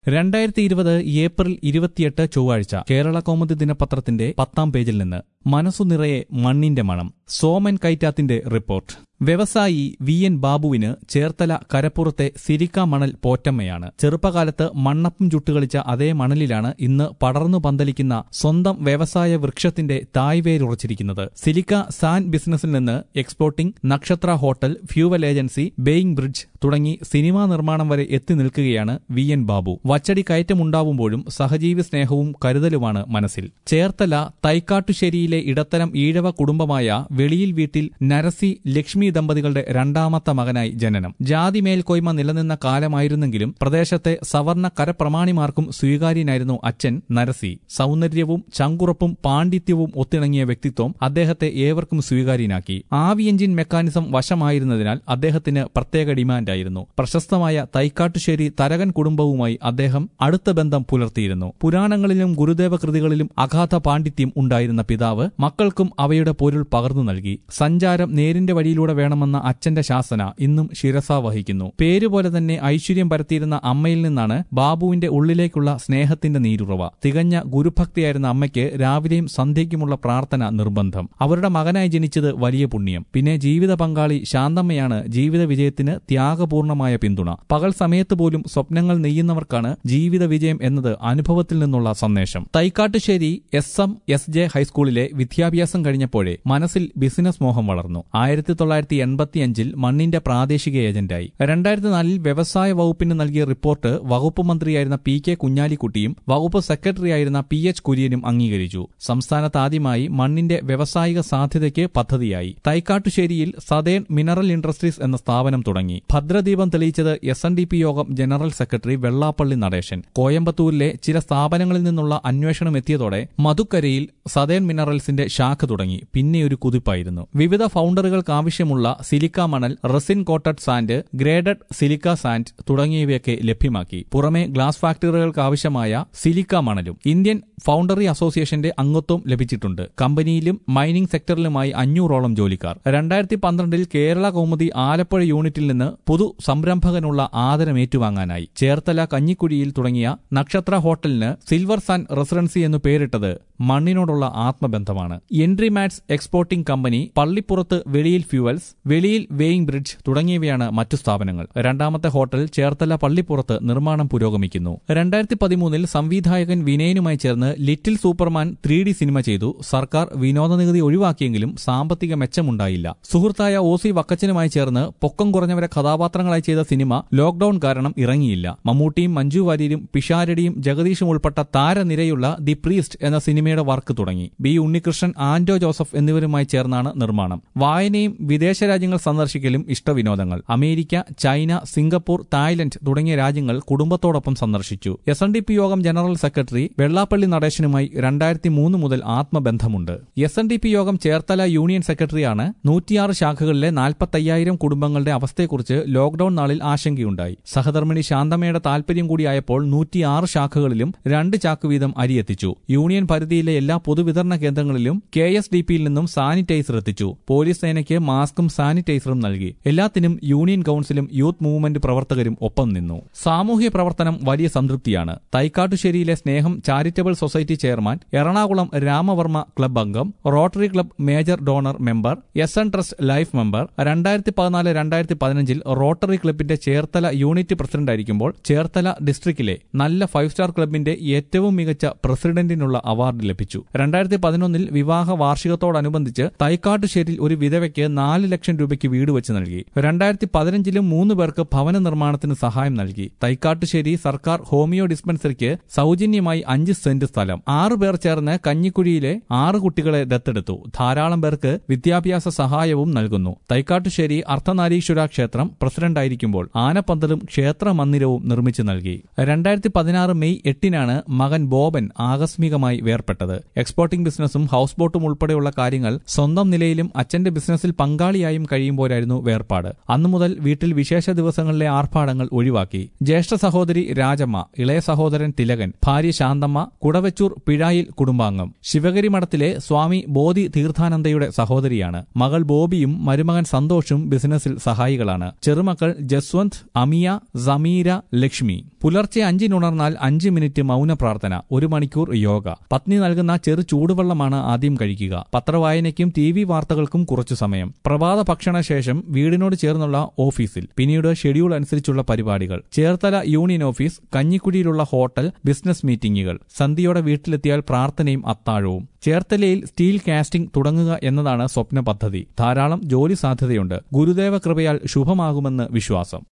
രണ്ടായിരത്തി ഇരുപത് ഏപ്രിൽ ഇരുപത്തിയെട്ട് ചൊവ്വാഴ്ച കേരള കൗമുദി ദിനപത്രത്തിന്റെ പത്താം പേജിൽ നിന്ന് മനസ്സു നിറയെ മണ്ണിന്റെ മണം സോമൻ കൈറ്റാത്തിന്റെ റിപ്പോർട്ട് വ്യവസായി വി എൻ ബാബുവിന് ചേർത്തല കരപ്പുറത്തെ സിരിക്ക മണൽ പോറ്റമ്മയാണ് ചെറുപ്പകാലത്ത് മണ്ണപ്പം ചുട്ടുകളിച്ച അതേ മണലിലാണ് ഇന്ന് പടർന്നു പന്തലിക്കുന്ന സ്വന്തം വ്യവസായ വൃക്ഷത്തിന്റെ തായ്വേരുറച്ചിരിക്കുന്നത് സിലിക്ക സാൻ ബിസിനസിൽ നിന്ന് എക്സ്പോർട്ടിംഗ് നക്ഷത്ര ഹോട്ടൽ ഫ്യൂവൽ ഏജൻസി ബേയിങ് ബ്രിഡ്ജ് തുടങ്ങി സിനിമാ നിർമ്മാണം വരെ എത്തി നിൽക്കുകയാണ് വി എൻ ബാബു വച്ചടി കയറ്റമുണ്ടാവുമ്പോഴും സഹജീവി സ്നേഹവും കരുതലുമാണ് മനസ്സിൽ ചേർത്തല തൈക്കാട്ടുശ്ശേരിയിലെ ഇടത്തരം ഈഴവ കുടുംബമായ വെളിയിൽ വീട്ടിൽ നരസി ലക്ഷ്മി ദമ്പതികളുടെ രണ്ടാമത്തെ മകനായി ജനനം ജാതി മേൽക്കോയ്മ നിലനിന്ന കാലമായിരുന്നെങ്കിലും പ്രദേശത്തെ സവർണ കരപ്രമാണിമാർക്കും സ്വീകാര്യനായിരുന്നു അച്ഛൻ നരസി സൗന്ദര്യവും ചങ്കുറപ്പും പാണ്ഡിത്യവും ഒത്തിണങ്ങിയ വ്യക്തിത്വം അദ്ദേഹത്തെ ഏവർക്കും സ്വീകാര്യനാക്കി ആവി എഞ്ചിൻ മെക്കാനിസം വശമായിരുന്നതിനാൽ അദ്ദേഹത്തിന് പ്രത്യേക ഡിമാൻഡായിരുന്നു പ്രശസ്തമായ തൈക്കാട്ടുശ്ശേരി തരകൻ കുടുംബവുമായി അദ്ദേഹം അടുത്ത ബന്ധം പുലർത്തിയിരുന്നു പുരാണങ്ങളിലും ഗുരുദേവ കൃതികളിലും അഗാധ പാണ്ഡിത്യം ഉണ്ടായിരുന്ന പിതാവ് മക്കൾക്കും അവയുടെ പൊരുൾ പകർന്നു നൽകി സഞ്ചാരം നേരിന്റെ വഴിയിലൂടെ വേണമെന്ന അച്ഛന്റെ ശാസന ഇന്നും ശിരസ വഹിക്കുന്നു പേരുപോലെ തന്നെ ഐശ്വര്യം പരത്തിയിരുന്ന അമ്മയിൽ നിന്നാണ് ബാബുവിന്റെ ഉള്ളിലേക്കുള്ള സ്നേഹത്തിന്റെ നീരുറവ തികഞ്ഞ ഗുരുഭക്തിയായിരുന്ന അമ്മയ്ക്ക് രാവിലെയും സന്ധ്യയ്ക്കുമുള്ള പ്രാർത്ഥന നിർബന്ധം അവരുടെ മകനായി ജനിച്ചത് വലിയ പുണ്യം പിന്നെ ജീവിത പങ്കാളി ശാന്തമ്മയാണ് ജീവിത വിജയത്തിന് ത്യാഗപൂർണമായ പിന്തുണ പകൽ സമയത്ത് പോലും സ്വപ്നങ്ങൾ നെയ്യുന്നവർക്കാണ് ജീവിത വിജയം എന്നത് അനുഭവത്തിൽ നിന്നുള്ള സന്ദേശം Thaikkattussery S M S J ഹൈസ്കൂളിലെ വിദ്യാഭ്യാസം കഴിഞ്ഞപ്പോഴേ മനസ്സിൽ ബിസിനസ് മോഹം വളർന്നു ആയിരത്തി തൊള്ളായിരത്തി എൺപത്തിയഞ്ചിൽ മണ്ണിന്റെ പ്രാദേശിക ഏജന്റായി രണ്ടായിരത്തി നാലിൽ വ്യവസായ വകുപ്പിന് നൽകിയ റിപ്പോർട്ട് വകുപ്പ് മന്ത്രിയായിരുന്ന പി കെ കുഞ്ഞാലിക്കുട്ടിയും വകുപ്പ് സെക്രട്ടറിയായിരുന്ന പി എച്ച് കുര്യനും അംഗീകരിച്ചു സംസ്ഥാനത്ത് ആദ്യമായി മണ്ണിന്റെ വ്യാവസായിക സാധ്യതയ്ക്ക് പദ്ധതിയായി തൈക്കാട്ടുശ്ശേരിയിൽ സതേൺ മിനറൽ ഇൻഡസ്ട്രീസ് എന്ന സ്ഥാപനം തുടങ്ങി ഭദ്രദീപം തെളിയിച്ചത് എസ് എൻ ഡി പി യോഗം ജനറൽ സെക്രട്ടറി വെള്ളാപ്പള്ളി നടേശൻ കോയമ്പത്തൂരിലെ ചില സ്ഥാപനങ്ങളിൽ നിന്നുള്ള അന്വേഷണം എത്തിയതോടെ മധുക്കരയിൽ സതേൺ മിനറൽസിന്റെ ശാഖ തുടങ്ങി പിന്നെ ഒരു കുതിപ്പായിരുന്നു വിവിധ ഫൗണ്ടറുകൾക്ക് ആവശ്യമുള്ള സിലിക്ക മണൽ resin coated sand graded silica sand തുടങ്ങിയവയൊക്കെ ലഭ്യമാക്കി പുറമെ ഗ്ലാസ് ഫാക്ടറികൾക്ക് ആവശ്യമായ സിലിക്ക മണലും ഇന്ത്യൻ ഫൗണ്ടറി അസോസിയേഷന്റെ അംഗത്വം ലഭിച്ചിട്ടുണ്ട് കമ്പനിയിലും മൈനിംഗ് സെക്ടറിലുമായി അഞ്ഞൂറോളം ജോലിക്കാർ രണ്ടായിരത്തി പന്ത്രണ്ടിൽ കേരള കൗമുദി ആലപ്പുഴ യൂണിറ്റിൽ നിന്ന് പുതു സംരംഭകനുള്ള ആദരം ഏറ്റുവാങ്ങാനായി ചേർത്തല കഞ്ഞിക്കുഴിയിൽ തുടങ്ങിയ നക്ഷത്ര ഹോട്ടലിന് സിൽവർ സൺ റെസിഡൻസി എന്നു പേരിട്ടത് മണ്ണിനോടുള്ള ആത്മബന്ധമാണ് എൻട്രി മാറ്റ്സ് എക്സ്പോർട്ടിംഗ് കമ്പനി പള്ളിപ്പുറത്ത് വെളിയിൽ ഫ്യൂവൽസ് വെളിയിൽ വേയിങ് ബ്രിഡ്ജ് തുടങ്ങിയവയാണ് മറ്റു സ്ഥാപനങ്ങൾ രണ്ടാമത്തെ ഹോട്ടൽ ചേർത്തല പള്ളിപ്പുറത്ത് നിർമ്മാണം പുരോഗമിക്കുന്നു രണ്ടായിരത്തി പതിമൂന്നിൽ സംവിധായകൻ വിനയനുമായി ചേർന്ന് little Superman three D cinema ചെയ്തു സർക്കാർ വിനോദ നികുതി ഒഴിവാക്കിയെങ്കിലും സാമ്പത്തിക മെച്ചമുണ്ടായില്ല സുഹൃത്തായ ഒ സി വക്കച്ചനുമായി ചേർന്ന് പൊക്കം കുറഞ്ഞവരെ കഥാപാത്രങ്ങളായി ചെയ്ത സിനിമ ലോക്ഡൌൺ കാരണം ഇറങ്ങിയില്ല മമ്മൂട്ടിയും മഞ്ജു വാര്യരും പിഷാരടിയും ജഗദീഷും ഉൾപ്പെട്ട താരനിരയുള്ള ദി പ്രീസ്റ്റ് എന്ന സിനിമയുടെ വർക്ക് തുടങ്ങി ബി ഉണ്ണികൃഷ്ണൻ ആന്റോ ജോസഫ് എന്നിവരുമായി ചേർന്നാണ് നിർമ്മാണം വായനയും വിദേശ രാജ്യങ്ങൾ സന്ദർശിക്കലും ഇഷ്ടവിനോദങ്ങൾ അമേരിക്ക ചൈന സിംഗപ്പൂർ തായ്ലൻഡ് തുടങ്ങിയ രാജ്യങ്ങൾ കുടുംബത്തോടൊപ്പം സന്ദർശിച്ചു എസ് എൻ ഡി പി യോഗം ജനറൽ സെക്രട്ടറി വെള്ളാപ്പള്ളി നടേശനുമായി രണ്ടായിരത്തി മൂന്ന് മുതൽ ആത്മബന്ധമുണ്ട് എസ് എൻ ഡി പി യോഗം ചേർത്തല യൂണിയൻ സെക്രട്ടറിയാണ് നൂറ്റിയാറ് ശാഖകളിലെ നാൽപ്പത്തയ്യായിരം കുടുംബങ്ങളുടെ അവസ്ഥയെക്കുറിച്ച് ലോക്ഡൌൺ നാളിൽ ആശങ്കയുണ്ടായി സഹധർമ്മിണി ശാന്തമ്മയുടെ താൽപര്യം കൂടിയായപ്പോൾ നൂറ്റിയാറ് ശാഖകളിലും രണ്ട് ചാക്ക് വീതം അരിയെത്തിച്ചു യൂണിയൻ പരിധിയിലെ എല്ലാ പൊതുവിതരണ കേന്ദ്രങ്ങളിലും കെ എസ് ഡി പിയിൽ നിന്നും സാനിറ്റൈസർ എത്തിച്ചു പോലീസ് സേനയ്ക്ക് മാസ്കും സാനിറ്റൈസറും നൽകി എല്ലാത്തിനും യൂണിയൻ കൌൺസിലും യൂത്ത് മൂവ്മെന്റ് പ്രവർത്തകരും ഒപ്പം നിന്നു സാമൂഹ്യ പ്രവർത്തനം വലിയ സംതൃപ്തിയാണ് തൈക്കാട്ടുശ്ശേരിയിലെ സ്നേഹം charitable society chairman Ernakulam Ramavarma club അംഗം Rotary club major donor member S N trust life member രണ്ടായിരത്തി പതിനാല് രണ്ടായിരത്തി പതിനഞ്ചിൽ റോട്ടറി ക്ലബിന്റെ ചേർത്തല യൂണിറ്റ് പ്രസിഡന്റായിരിക്കുമ്പോൾ ചേർത്തല ഡിസ്ട്രിക്റ്റിലെ നല്ല ഫൈവ് സ്റ്റാർ ക്ലബിന്റെ ഏറ്റവും മികച്ച പ്രസിഡന്റിനുള്ള അവാർഡ് ലഭിച്ചു രണ്ടായിരത്തി പതിനൊന്നിൽ വിവാഹ വാർഷികത്തോടനുബന്ധിച്ച് തൈക്കാട്ടുശ്ശേരിയിൽ ഒരു വിധവയ്ക്ക് നാല് ലക്ഷം രൂപയ്ക്ക് വീട് വെച്ച് നൽകി രണ്ടായിരത്തി പതിനഞ്ചിലും മൂന്ന് പേർക്ക് ഭവന നിർമ്മാണത്തിന് സഹായം നൽകി തൈക്കാട്ടുശ്ശേരി സർക്കാർ ഹോമിയോ ഡിസ്പെൻസറിക്ക് സൗജന്യമായി അഞ്ച് സെന്റ് സ്ഥലം ആറു പേർ ചേർന്ന് കഞ്ഞിക്കുഴിയിലെ ആറ് കുട്ടികളെ ദത്തെടുത്തു ധാരാളം പേർക്ക് വിദ്യാഭ്യാസ സഹായവും നൽകുന്നു തൈക്കാട്ടുശ്ശേരി അർദ്ധനാരീശ്വര ക്ഷേത്രം പ്രസിഡന്റായിരിക്കുമ്പോൾ ആനപ്പന്തലും ക്ഷേത്ര മന്ദിരവും നിർമ്മിച്ചു നൽകി രണ്ടായിരത്തി പതിനാറ് മെയ് എട്ടിനാണ് മകൻ ബോബൻ ആകസ്മികമായി വേർപെട്ടത് എക്സ്പോർട്ടിംഗ് ബിസിനസ്സും ഹൌസ് ബോട്ടും ഉൾപ്പെടെയുള്ള കാര്യങ്ങൾ സ്വന്തം നിലയിലും അച്ഛന്റെ ബിസിനസ്സിൽ പങ്കാളിയായും കഴിയുമ്പോഴായിരുന്നു വേർപാട് അന്നു മുതൽ വീട്ടിൽ വിശേഷ ദിവസങ്ങളിലെ ആർഭാടങ്ങൾ ഒഴിവാക്കി ജ്യേഷ്ഠ സഹോദരി രാജമ്മ ഇളയ സഹോദരൻ തിലകൻ ഭാര്യ ശാന്തമ്മ കുടവച്ചൂർ പിഴായിൽ കുടുംബാംഗം ശിവഗിരി മഠത്തിലെ സ്വാമി ബോധി തീർത്ഥാനന്ദയുടെ സഹോദരിയാണ് മകൾ ബോബിയും മരുമകൻ സന്തോഷും ബിസിനസ്സിൽ സഹായികളാണ് ചെറുമക്കൾ ജസ്വന്ത് അമിയ സമീര ലക്ഷ്മി പുലർച്ചെ അഞ്ചിനുണർന്നാൽ അഞ്ച് മിനിറ്റ് മൗന പ്രാർത്ഥന ഒരു മണിക്കൂർ യോഗ പത്നി നൽകുന്ന ചെറു ചൂടുവെള്ളമാണ് ആദ്യം കഴിക്കുക പത്രവായനയ്ക്കും ടി വി വാർത്തകൾക്കും കുറച്ചു സമയം പ്രഭാത ഭക്ഷണ ശേഷം വീടിനോട് ചേർന്നുള്ള ഓഫീസിൽ പിന്നീട് ഷെഡ്യൂൾ അനുസരിച്ചുള്ള പരിപാടികൾ ചേർത്തല യൂണിയൻ ഓഫീസ് കഞ്ഞിക്കുഴിയിലുള്ള ഹോട്ടൽ ബിസിനസ് മീറ്റിംഗുകൾ സന്ധ്യയോടെ വീട്ടിലെത്തിയാൽ പ്രാർത്ഥനയും അത്താഴവും ചേർത്തലയിൽ സ്റ്റീൽ കാസ്റ്റിംഗ് തുടങ്ങുക എന്നതാണ് സ്വപ്ന പദ്ധതി ധാരാളം ജോലി സാധ്യതയുണ്ട് ഗുരുദേവ കൃപയാൽ ശുഭമാകുമെന്ന് വിശ്വാസം